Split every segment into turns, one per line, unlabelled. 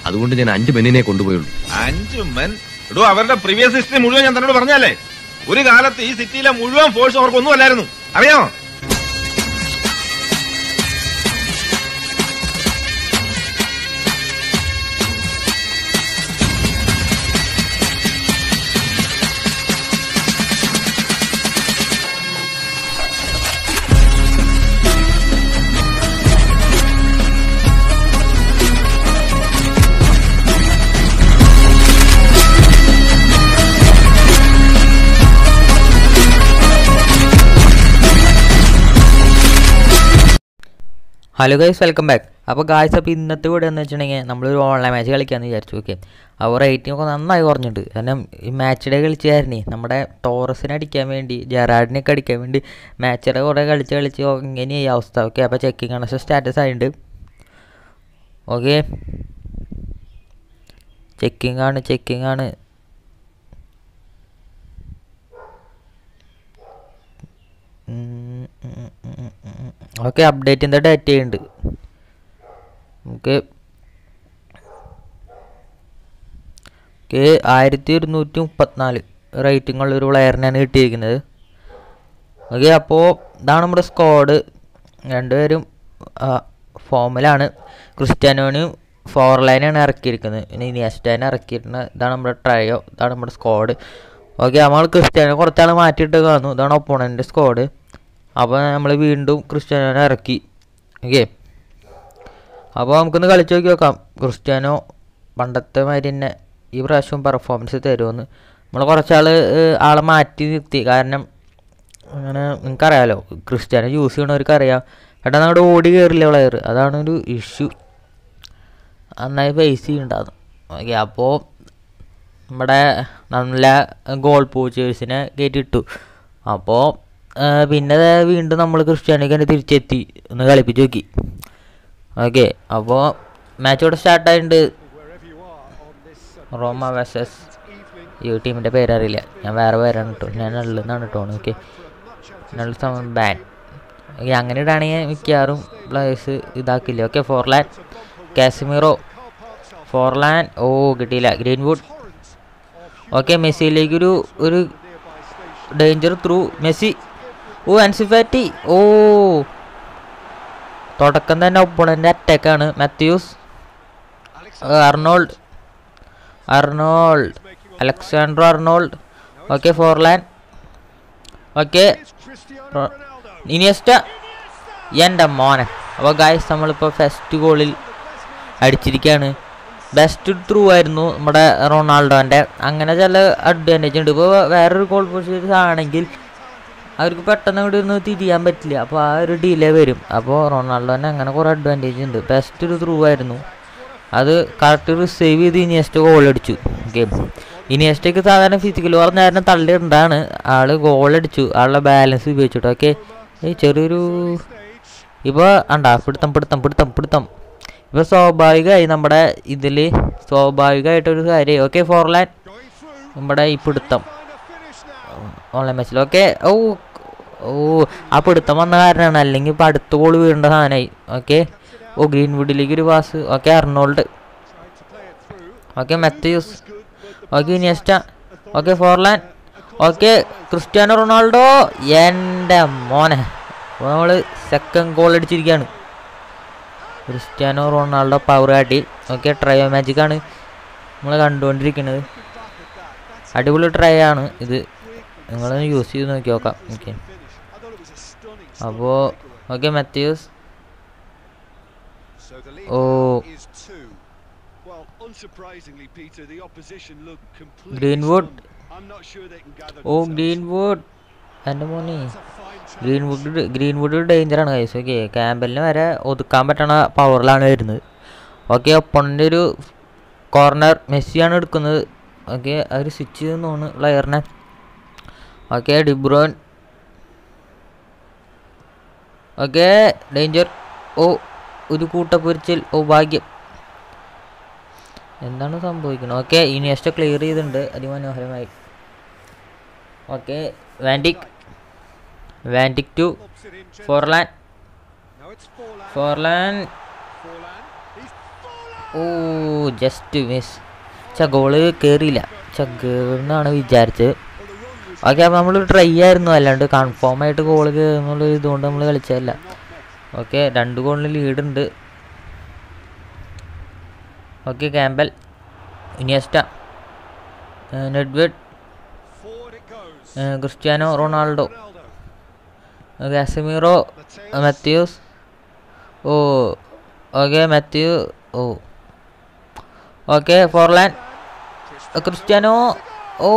അതുകൊണ്ട് ഞാൻ അഞ്ച് പെണ്ണിനെ കൊണ്ടുപോയുള്ളൂ
അഞ്ചു മെൻ എടോ അവരുടെ പ്രീവിയസ് ഹിസ്റ്ററി മുഴുവൻ ഞാൻ തന്നോട് പറഞ്ഞല്ലേ ഒരു കാലത്ത് ഈ സിറ്റിയിലെ മുഴുവൻ ഫോഴ്സ് അവർക്കൊന്നും അല്ലായിരുന്നു അറിയാമോ
ഹലോ ഗൈസ് വെൽക്കം ബാക്ക് അപ്പോൾ ഗായ്സ് അപ്പോൾ ഇന്നത്തെ വീഡിയോ എന്ന് വെച്ചിട്ടുണ്ടെങ്കിൽ നമ്മളൊരു ഓൺലൈൻ മാച്ച് കളിക്കാമെന്ന് വിചാരിച്ചു ഓക്കെ അപ്പോൾ റേറ്റിംഗ് ഒക്കെ നന്നായി കുറഞ്ഞിട്ടുണ്ട് കാരണം ഈ മാച്ച് ഡേ കളിച്ചായിരുന്നേ നമ്മുടെ ടോറസിനെ അടിക്കാൻ വേണ്ടി ജെറാഡിനെയൊക്കെ അടിക്കാൻ വേണ്ടി മാച്ച് ഡേ കുറേ കളിച്ച് കളിച്ച് ഇങ്ങനെയായി അവസ്ഥ ഓക്കെ അപ്പോൾ ചെക്കിംഗ് കണക്ഷൻ സ്റ്റാറ്റസ് ആയിട്ടുണ്ട് ഓക്കെ ചെക്കിംഗ് ആണ് ചെക്കിംഗ് ആണ് ഓക്കെ അപ്ഡേറ്റിൻ്റെ ഡാറ്റ ഉണ്ട് നമുക്ക് ഓക്കെ ആയിരത്തി ഒരുന്നൂറ്റി മുപ്പത്തിനാല് റേറ്റിംഗ് ഉള്ള ഒരു പ്ലെയറിനാണ് കിട്ടിയിരിക്കുന്നത് ഓക്കെ അപ്പോൾ ഇതാണ് നമ്മുടെ സ്ക്വാഡ് രണ്ടുപേരും ഫോമിലാണ് ക്രിസ്ത്യാനോനും ഫോർ ലൈനാണ് ഇറക്കിയിരിക്കുന്നത് പിന്നെ ഇനിയസ്റ്റാനെ ഇറക്കിയിരുന്ന ഇതാണ് നമ്മുടെ ട്രയോ ഇതാണ് നമ്മുടെ സ്ക്വാഡ് ഓക്കെ നമ്മൾ ക്രിസ്ത്യാനോ കുറച്ചാൾ മാറ്റിയിട്ട് കാണുന്നു ഇതാണ് ഒപ്പോണൻ്റെ സ്ക്വാഡ് അപ്പോൾ നമ്മൾ വീണ്ടും ക്രിസ്ത്യാനോനെ ഇറക്കി ഓക്കെ അപ്പോൾ നമുക്കൊന്ന് കളിച്ച് നോക്കി നോക്കാം ക്രിസ്ത്യാനോ പണ്ടത്തെ മാതിരി തന്നെ ഈ പ്രാവശ്യം പെർഫോമൻസ് തരുമെന്ന് നമ്മൾ കുറച്ചാൾ ആളെ മാറ്റി നിർത്തി കാരണം അങ്ങനെ നിങ്ങൾക്കറിയാമല്ലോ ക്രിസ്ത്യാനോ യൂസ് ചെയ്യണവർക്ക് അറിയാം പെട്ടെന്ന് അങ്ങോട്ട് ഓടി കയറില്ല പ്ലെയർ അതാണ് ഒരു ഇഷ്യൂ നന്നായി ഫേസ് ചെയ്യുന്നുണ്ടായിരുന്നു ഓക്കെ അപ്പോൾ നമ്മുടെ നല്ല ഗോൾ പോച്ചേഴ്സിനെ കയറ്റിയിട്ടു അപ്പോൾ പിന്നെ ദേ വീണ്ടും നമ്മൾ ക്രിസ്ത്യാനിക്ക് തന്നെ തിരിച്ചെത്തി ഒന്ന് കളിപ്പിച്ച് നോക്കി ഓക്കെ അപ്പോൾ മാച്ച് ഇവിടെ സ്റ്റാർട്ടായിട്ടുണ്ട് റോമ വേഴ്സസ് ഈ ടീമിൻ്റെ പേരറിയില്ല ഞാൻ വേറെ പേരാണ് കേട്ടോ ഞാൻ നല്ലെന്നാണ് കേട്ടോ ഓക്കെ നല്ല സമയം ബാൻ ഓക്കെ അങ്ങനെ ഇടാണെങ്കിൽ മിക്കവാറും പ്ലേയേഴ്സ് ഇതാക്കില്ല ഓക്കെ ഫോർലാൻ കാശ്മീറോ ഫോർലാൻ ഓ കിട്ടിയില്ല ഗ്രീൻവുഡ് ഓക്കെ മെസ്സിയിലേക്കൊരു ഒരു ഡേഞ്ചർ ത്രൂ മെസ്സി ഓ അൻസിഫാറ്റി ഓ തുടക്കം തന്നെ ഒപ്പണൻ്റെ അറ്റാക്കാണ് Matthews Arnold Arnold Alexandro Arnold okay Forlan okay Iniesta എൻ്റെ മോനെ അപ്പോൾ ഗായ്സ് നമ്മളിപ്പോൾ ഫസ്റ്റ് ഗോളിൽ അടിച്ചിരിക്കുകയാണ് ബെസ്റ്റ് ത്രൂ ആയിരുന്നു നമ്മുടെ റൊണാൾഡോൻ്റെ അങ്ങനെ ചില അഡ്വാൻറ്റേജ് ഉണ്ട് ഇപ്പോൾ വേറൊരു ഗോൾ പോസ്റ്റ് ആണെങ്കിൽ അവർക്ക് പെട്ടെന്ന് ഇവിടെ ഒന്ന് തിരിയാൻ പറ്റില്ല അപ്പോൾ ആ ഒരു ഡിലേ വരും അപ്പോൾ റൊണാൾഡോന് അങ്ങനെ കുറേ അഡ്വാൻറ്റേജ് ഉണ്ട് ബെസ്റ്റ് ഒരു ത്രൂ ആയിരുന്നു അത് കറക്റ്റ് റിസീവ് ചെയ്ത് ഇനിയസ്റ്റ് ഗോൾ അടിച്ചു ഓക്കെ ഇനിയസ്റ്റയ്ക്ക് സാധാരണ ഫിസിക്കൽ പറഞ്ഞ കാരണം തള്ളിയിട്ടാണ് ആൾ ഗോൾ അടിച്ചു ആളുടെ ബാലൻസ് ഉപയോഗിച്ചിട്ട് ഓക്കെ ഈ ചെറിയൊരു ഇപ്പോൾ ഉണ്ടാ പിടുത്തം പിടുത്തം പിടുത്തം പിടുത്തം ഇപ്പോൾ സ്വാഭാവികമായി നമ്മുടെ ഇതിൽ സ്വാഭാവികമായിട്ടൊരു കാര്യം ഓക്കെ ഫോർലാൻ നമ്മുടെ ഈ പിടുത്തം ഓൺലൈൻ മാച്ചിൽ ഓക്കെ ഓ ഓ ആ പിടുത്തം വന്ന കാരണമാണ് അല്ലെങ്കിൽ ഇപ്പോൾ അടുത്ത ഗോൾ വീഴേണ്ട സാധനമായി ഓക്കെ ഓ ഗ്രീൻവുഡിലേക്ക് ഒരു pass okay Arnold okay Matthews okay Iniesta okay Forlan okay Cristiano Ronaldo എൻ്റെ മോനെ അപ്പോൾ നമ്മൾ സെക്കൻഡ് ഗോൾ അടിച്ചിരിക്കുകയാണ് ക്രിസ്ത്യാനോ റൊണാൾഡോ പവർ കാട്ടി ഓക്കെ ട്രയോ മാജിക് ആണ് നമ്മൾ കണ്ടുകൊണ്ടിരിക്കുന്നത് അടിപൊളി ട്രൈ ആണ് ഇത് നിങ്ങളൊന്ന് യൂസ് ചെയ്ത് നോക്കി നോക്കാം ഓക്കെ അപ്പോൾ okay Matthews
Oh.
Greenwood
Greenwood.
ഓ ഗ്രീൻവുഡ് എൻ്റെ മോനെ ഗ്രീൻവുഡ് ഗ്രീൻവുഡ് ഡേഞ്ചറാണ് കൈസ് ഓക്കെ ക്യാമ്പലിന് വരെ ഒതുക്കാൻ പറ്റണ പവറിലാണ് വരുന്നത് ഓക്കെ ഒപ്പണിൻ്റെ ഒരു കോർണർ മെസ്സിയാണ് എടുക്കുന്നത് ഓക്കെ അവർ സ്വിച്ച് ചെയ്ത് തോന്നുന്നു പ്ലെയറിനെ ഓക്കെ ഡിബ്രോൻ ഓക്കെ ഡേഞ്ചർ ഓ ഒരു കൂട്ടപ്പൊരിച്ചിൽ ഓ ഭാഗ്യം എന്താണ് സംഭവിക്കുന്നത് ഓക്കെ ഇനിയസ്റ്റ ക്ലിയർ ചെയ്തിട്ടുണ്ട് അതിമനോഹരമായി okay Van Dijk Van Dijk to Forlan Forlan ഓ ജസ്റ്റ് മിസ് ച ഗോള് കയറിയില്ല ച കയറുന്നാണ് വിചാരിച്ചത് ഓക്കെ അപ്പോൾ നമ്മൾ ട്രൈ ആയിരുന്നു അല്ലാണ്ട് കൺഫേം ആയിട്ട് ഗോൾ കയറുന്നുള്ള ഇതുകൊണ്ട് നമ്മൾ കളിച്ചതല്ല ഓക്കെ രണ്ട് ഗോളിന് ലീഡ് ഉണ്ട് okay Campbell Iniesta Nedved
Forward it goes.
Cristiano Ronaldo
Ronaldo.
Casemiro Matthews ഓ ഓക്കെ മാത്യു ഓ ഓക്കെ ഫോർലാൻ ക്രിസ്ത്യാനോ ഓ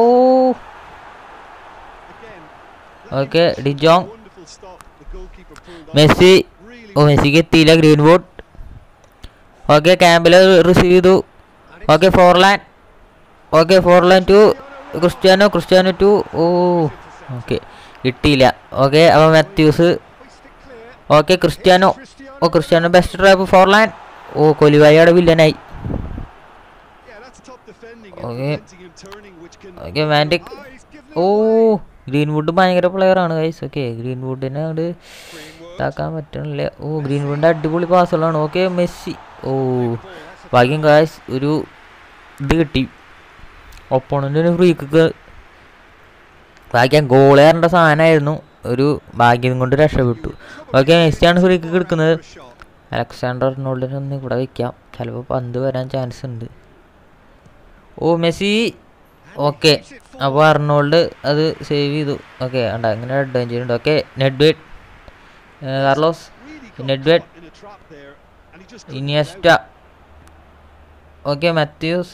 Again,
okay De Jong
wonderful stop. The goalkeeper pulled up.
Messi
Really
ഓ മെസ്സിക്ക് എത്തിയില്ല ഗ്രീൻവുഡ് ഓക്കെ ക്യാമ്പിൽ receive ചെയ്തു okay Forlan okay Forlan to Cristiano Cristiano to ഓ okay കിട്ടിയില്ല ഓക്കെ അപ്പോൾ മാത്യൂസ് ഓക്കെ ക്രിസ്ത്യാനോ ഓ ക്രിസ്ത്യാനോ ബെസ്റ്റ് ഡ്രൈവ് ഫോർലാൻ ഓ കൊലിവായിയുടെ വില്ലനായി
Yeah, that's top defending and
Okay.
preventing him turning, which can.
Okay Van Dijk
Ah, he's given
ഓ
away.
Greenwood ഭയങ്കര player ആണ് ഗൈസ് ഓക്കെ ഗ്രീൻവുഡിനെ അങ്ങോട്ട്
Greenwood.
ഇതാക്കാൻ പറ്റണില്ല ഓ ഗ്രീൻവുഡിൻ്റെ അടിപൊളി പാസുകളാണ് ഓക്കെ മെസ്സി ഓ ഭാഗ്യം ഗായ്സ് ഒരു ഇത് കിട്ടി ഒപ്പോണൻറ്റിന് ഫ്രീ കിക്ക് ഭാഗ്യം ഗോൾ കയറേണ്ട സാധനമായിരുന്നു ഒരു ഭാഗ്യം കൊണ്ട് രക്ഷപ്പെട്ടു ഓക്കെ മെസ്സിയാണ് ഫ്രീ കിക്ക് എടുക്കുന്നത്
A shot.
അലക്സാണ്ടർ അർണോൾഡിനെ ഒന്ന് ഇവിടെ വെക്കാം ചിലപ്പോൾ പന്ത് വരാൻ ചാൻസ് ഉണ്ട് ഓ മെസ്സി ഓക്കെ അപ്പോൾ അർണോൾഡ് അത് സേവ് ചെയ്തു ഓക്കെ ഉണ്ട് അങ്ങനെ അഡ്വാൻറ്റേജ് ഉണ്ട് okay Nedved Carlos
Really got
Nedved.
caught in a trap there, and he just couldn't
Iniesta
get out.
Okay Matthews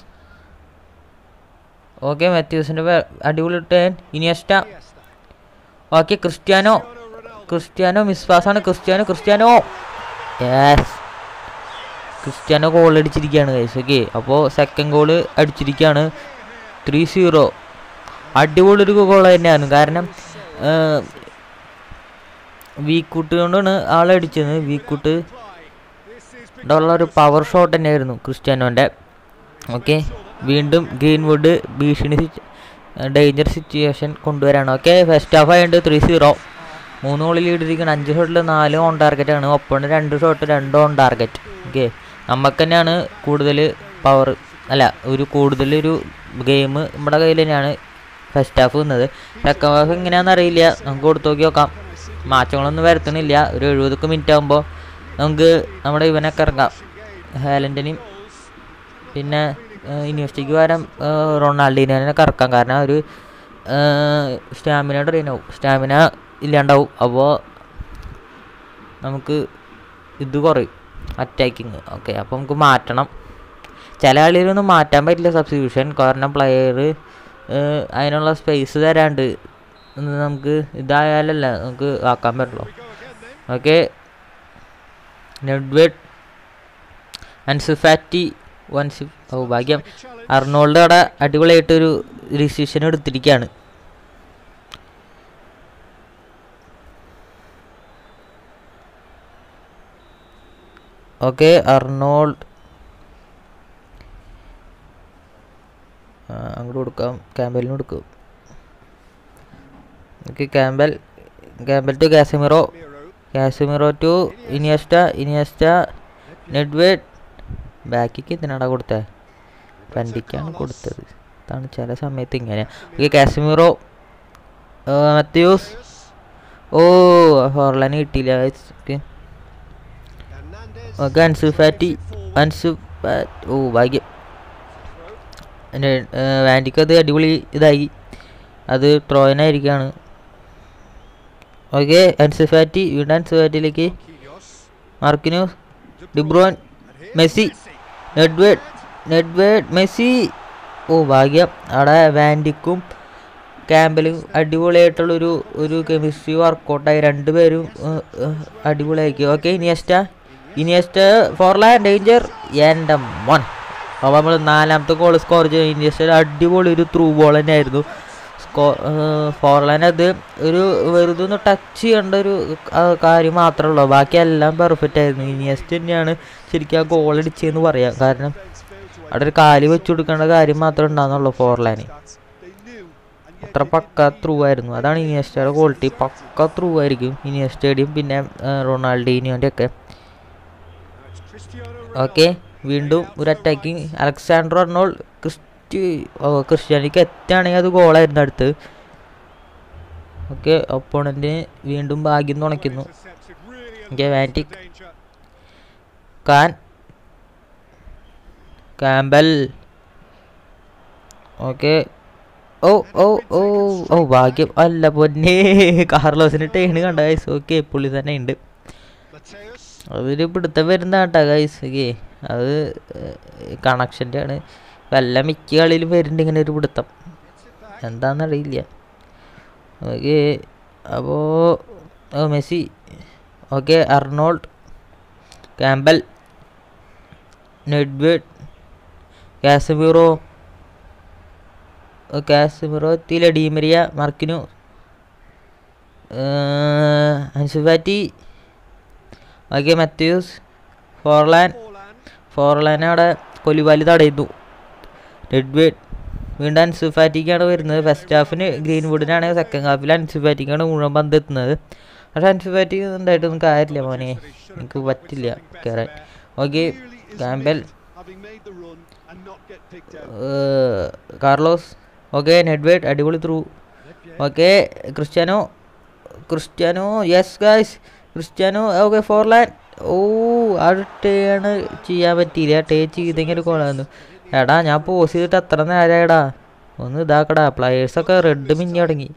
okay മാത്യൂസിൻ്റെ അടിപൊളി turn Iniesta
Iniesta.
Okay Cristiano
Cristiano Ronaldo.
Cristiano മിസ്പാസാണ് Cristiano Cristiano yes Cristiano goal അടിച്ചിരിക്കുകയാണ് guys okay അപ്പോൾ second goal അടിച്ചിരിക്കുകയാണ് three zero അടിപൊളി ഒരു goal തന്നെയാണ് കാരണം വീക്കൂട്ട് കൊണ്ടാണ് ആളടിച്ചത് വീക്കൂട്ട് ഉള്ള ഒരു പവർ ഷോട്ട് തന്നെയായിരുന്നു ക്രിസ്ത്യാനോൻ്റെ ഓക്കെ വീണ്ടും ഗ്രീൻവുഡ് ഭീഷണി ഡേഞ്ചർ സിറ്റുവേഷൻ കൊണ്ടുവരാണ് ഓക്കെ ഫസ്റ്റ് ഹാഫ് ആയതുകൊണ്ട് ത്രീ സീറോ മൂന്ന് ഗോളിൽ ലീഡിരിക്കണം അഞ്ച് ഷോട്ടിൽ നാല് ഓൺ ടാർഗറ്റ് ആണ് ഒപ്പം രണ്ട് ഷോട്ട് രണ്ട് ഓൺ ടാർഗറ്റ് ഓക്കെ നമുക്ക് തന്നെയാണ് കൂടുതൽ പവർ അല്ല ഒരു കൂടുതലൊരു ഗെയിം നമ്മുടെ കയ്യിൽ തന്നെയാണ് ഫസ്റ്റ് ഹാഫ് നിന്നത് സെക്കൻഡ് ഹാഫ് എങ്ങനെയാണെന്ന് അറിയില്ല നമുക്ക് കൊടുത്തു നോക്കി നോക്കാം മാറ്റങ്ങളൊന്നും വരുത്തണില്ല ഒരു എഴുപതൊക്കെ മിനിറ്റ് ആകുമ്പോൾ നമുക്ക് നമ്മുടെ ഇവനൊക്കെ ഇറങ്ങാം ഹാലൻഡിനെയും പിന്നെ യൂണിവേഴ്സിറ്റിക്ക് പകരം റൊണാൾഡീനൊക്കെ ഇറക്കാം കാരണം ഒരു സ്റ്റാമിന ഡ്രെയിൻ ആവും സ്റ്റാമിന ഇല്ലാണ്ടാവും അപ്പോൾ നമുക്ക് ഇത് കുറയും അറ്റാക്കിങ് ഓക്കെ അപ്പോൾ നമുക്ക് മാറ്റണം ചില കളിയിലൊന്നും മാറ്റാൻ പറ്റില്ല സബ്സ്റ്റിറ്റ്യൂഷൻ കാരണം പ്ലെയർ അതിനുള്ള സ്പേസ് തരാണ്ട് ഒന്ന് നമുക്ക് ഇതായാലല്ല നമുക്ക് ആക്കാൻ പറ്റുള്ളൂ ഓക്കെ നെഡ്വെഡ് അൻസുഫാറ്റി വൻസു ഓ ഭാഗ്യം അർണോൾഡ് അവിടെ അടിപൊളിയായിട്ടൊരു ഡിസിഷൻ എടുത്തിരിക്കുകയാണ് ഓക്കെ അർണോൾഡ് ആ, അങ്ങോട്ട് കൊടുക്കാം ക്യാമ്പലിന് കൊടുക്കും okay Campbell Campbell to Casemiro
Miro.
Casemiro to Iniesta Iniesta Nedved ബാക്കിക്ക് എന്തിനാടാ കൊടുത്തത് വണ്ടിക്കാണ് കൊടുത്തത് അതാണ് ചില സമയത്ത് ഇങ്ങനെ ഓക്കെ കാസമിറോ മത്യൂസ് ഓ ഹോർലാന് കിട്ടിയില്ല okay
Hernandez.
Okay Ansu Fati Ansu Fati ഓ ഭാഗ്യം എൻ്റെ വാൻഡിക്ക് അത് അടിപൊളി ഇതായി അത് ത്രോയനായിരിക്കുകയാണ് ഓക്കെ അൻസു ഫാറ്റി വീണ്ടും അൻസു ഫാറ്റിയിലേക്ക്
Marquinhos.
Marquinhos De Bruyne Messi Nedved Nedved Messi ഓ ഭാഗ്യം അവിടെ വാൻഡിക്കും ക്യാമ്പിലും അടിപൊളിയായിട്ടുള്ളൊരു ഒരു കെമിസ്ട്രി വർക്കൗട്ടായി രണ്ടുപേരും ഏഹ്, ഏഹ്, അടിപൊളിയാക്കി okay Iniesta Iniesta Forlan danger എൻ്റെ മോൻ അപ്പോൾ നമ്മൾ നാലാമത്തെ ഗോൾ സ്കോർ ചെയ്ത് ഇനിയസ്റ്റ അടിപൊളി ഒരു ത്രൂ ബോൾ തന്നെയായിരുന്നു സ്കോ ഫോർലാൻ അത് ഒരു വെറുതെ ഒന്ന് ടച്ച് ചെയ്യേണ്ട ഒരു ആ, കാര്യം മാത്രമേ ഉള്ളൂ ബാക്കി എല്ലാം പെർഫെക്റ്റ് ആയിരുന്നു ഇനിയസ്റ്റ് തന്നെയാണ് ശരിക്കും ആ ഗോൾ അടിച്ചതെന്ന് പറയാം കാരണം അവിടെ ഒരു കാല് വെച്ച് കൊടുക്കേണ്ട കാര്യം മാത്രമേ ഉണ്ടാകുന്നുള്ളൂ ഫോർലാന്
That's, they knew, and yet
അത്ര പക്ക ത്രൂ ആയിരുന്നു അതാണ് ഇനിയസ്റ്റയുടെ ക്വാളിറ്റി പക്ക ത്രൂ ആയിരിക്കും ഇനിയസ്റ്റയുടെയും പിന്നെ റൊണാൾഡീനിയോൻ്റെ ഒക്കെ
it's Cristiano
ഓക്കെ വീണ്ടും ഒരു അറ്റാക്കിങ് അലക്സാണ്ടർ അർണോൾ ക്രിസ്റ്റി ഓ ക്രിസ്ത്യാനിക്ക് എത്തുകയാണെങ്കിൽ അത് ഗോളായിരുന്നു അടുത്ത് ഓക്കെ ഒപ്പോണൻറ്റിന് വീണ്ടും ഭാഗ്യം തുണയ്ക്കുന്നു
Intercepted really
Okay, Vantic.
danger.
കാൻ കാമ്പൽ ഓക്കെ ഓ ഓ ഓ ഓ ഭാഗ്യം അല്ല പൊന്നെ കാർലോസിന് ടേണ് കണ്ട ഗൈസ് ഓക്കെ പുള്ളി തന്നെ ഉണ്ട്
Mateus.
അതൊരു പിടുത്തം വരുന്ന കേട്ടോ ഗൈസ് ഓക്കെ അത് കണക്ഷൻ്റെ ആണ് വല്ല മിക്ക കളിയിലും വരുന്നുണ്ട് ഇങ്ങനെ ഒരു പിടുത്തം എന്താണെന്നറിയില്ല ഓക്കെ അപ്പോൾ ഓ Messi okay Arnold Campbell Nedved Casemiro Casemiro എത്തിയില്ല ഡീമരിയ മർക്കിനു Ansu Fati okay Matthews Forlan
Forlan.
ഫോർലാനെ അവിടെ കൊലിവാലി തടയുന്നു നെഡ്വേഡ് വീണ്ടും അൻസുഫാറ്റിക്കാണ് വരുന്നത് ഫസ്റ്റ് ഹാഫിന് ഗ്രീൻവുഡിനാണ് സെക്കൻഡ് ഹാഫിൽ അൻസുഫാറ്റിക്കാണ് മുഴുവൻ പന്ത് എത്തുന്നത് പക്ഷെ അൻസുഫാറ്റി ഉണ്ടായിട്ടൊന്നും കാര്യമില്ല മോനെ എനിക്ക് പറ്റില്ല കയറാൻ okay
Clearly is
Campbell
missed, having made the run and not get picked out.
Carlos okay Nedved അടിപൊളി through okay Cristiano Cristiano yes guys Cristiano okay Forlan ഓ അത് ടേണ് ചെയ്യാൻ പറ്റിയില്ല ടേ ചെയ്തെങ്കിൽ കൊള്ളാന്നു എടാ ഞാൻ പോസ് ചെയ്തിട്ട് അത്ര നേരമായടാ ഒന്ന് ഇതാക്കടാ പ്ലെയേഴ്സൊക്കെ റെഡ് മിഞ്ഞി തുടങ്ങി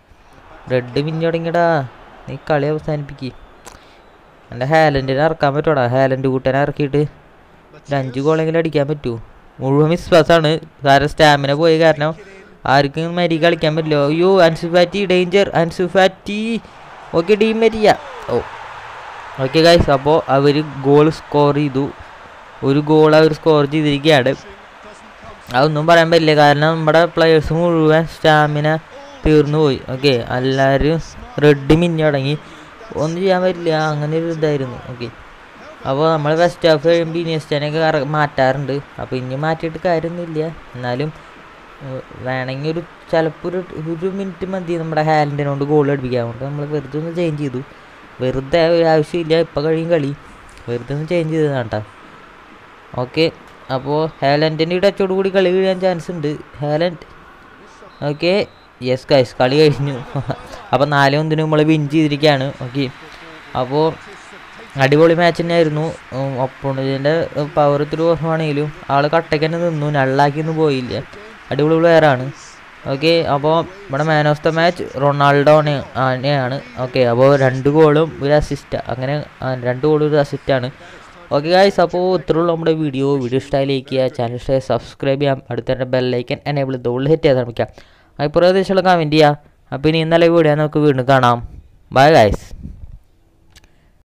റെഡ് മിഞ്ഞി തുടങ്ങിയടാ നീ കളി അവസാനിപ്പിക്ക് എൻ്റെ ഹാലൻഡിനെ ഇറക്കാൻ പറ്റുവാടാ ഹാലൻഡ് കൂട്ടനെ ഇറക്കിയിട്ട് ഒരു അഞ്ച് ഗോളെങ്കിലും അടിക്കാൻ പറ്റൂ മുഴുവൻ വിശ്വാസമാണ് കാരണം സ്റ്റാമിന പോയി കാരണം ആർക്കും മരി കളിക്കാൻ പറ്റില്ല അയ്യോ Ansu Fati danger Ansu Fati okay team Maria ഓ ഓക്കെ ഗൈസ് അപ്പോൾ അവർ ഗോൾ സ്കോർ ചെയ്തു ഒരു ഗോൾ അവർ സ്കോർ ചെയ്തിരിക്കുകയാണ് അതൊന്നും പറയാൻ പറ്റില്ല കാരണം നമ്മുടെ പ്ലെയേഴ്സ് മുഴുവൻ സ്റ്റാമിന തീർന്നു പോയി ഓക്കെ എല്ലാവരും റെഡ് മിഞ്ഞ് തുടങ്ങി ഒന്നും ചെയ്യാൻ പറ്റില്ല അങ്ങനെ ഒരു ഇതായിരുന്നു ഓക്കെ അപ്പോൾ നമ്മൾ ഫസ്റ്റ് ഹാഫ് കഴിയുമ്പോൾ ഇനിയസ്റ്റനൊക്കെ കറ മാറ്റാറുണ്ട് അപ്പോൾ ഇനി മാറ്റിയിട്ട് കാര്യമൊന്നുമില്ല എന്നാലും ഏഹ്, വേണമെങ്കിൽ ഒരു ചിലപ്പോൾ ഒരു ഒരു മിനിറ്റ് മതി നമ്മുടെ ഹാലൻഡിനോണ്ട് ഗോൾ അടിപ്പിക്കാൻ കൊണ്ട് നമ്മൾ വെറുതെ ഒന്ന് ചേഞ്ച് ചെയ്തു വെറുതെ ഒരു ആവശ്യമില്ല ഇപ്പം കഴിയും കളി വെറുതെ ഒന്ന് ചേഞ്ച് ചെയ്തതാണ് കേട്ടോ ഓക്കെ അപ്പോൾ ഹാലൻഡിൻ്റെ ടച്ചോട് കൂടി കളി കഴിയാൻ ചാൻസ് ഉണ്ട് ഹാലൻഡ് ഓക്കെ യെസ് ഗൈസ് കളി കഴിഞ്ഞു അപ്പോൾ നാല് ഒന്നിന് നമ്മൾ വിൻ ചെയ്തിരിക്കുകയാണ് ഓക്കെ അപ്പോൾ അടിപൊളി മാച്ച് തന്നെയായിരുന്നു ഒപ്പോണതിൻ്റെ പവർ ഇത്തിരി കുറവാണെങ്കിലും ആൾ കട്ടയ്ക്ക് തന്നെ നിന്നു നള്ളാക്കിയൊന്നും പോയില്ല അടിപൊളി പ്ലെയറാണ് ഓക്കെ അപ്പോൾ ഇവിടെ man of the match Ronaldo ആണ് ഓക്കെ അപ്പോൾ രണ്ട് ഗോളും ഒരു അസിസ്റ്റ് അങ്ങനെ ആ, രണ്ട് ഗോളും ഒരു അസിസ്റ്റാണ് ഓക്കെ ഗായ്സ് അപ്പോൾ ഇത്രയുള്ള നമ്മുടെ വീഡിയോ വീഡിയോ ഇഷ്ടമായി ലൈക്ക് ചെയ്യുക ചാനൽ ഇഷ്ടമായി സബ്സ്ക്രൈബ് ചെയ്യാം അടുത്ത തന്നെ ബെല്ലൈക്കൻ എനേബിൾ തോളിൽ ഹിറ്റ് ചെയ്ത് ശ്രമിക്കാം അഭിപ്രായദേശമുള്ള കമൻറ്റ് ചെയ്യുക അപ്പോൾ ഇനി ഇന്നലെ വീഡിയോ നമുക്ക് വീണ്ടും കാണാം ബൈ ഗായ്സ്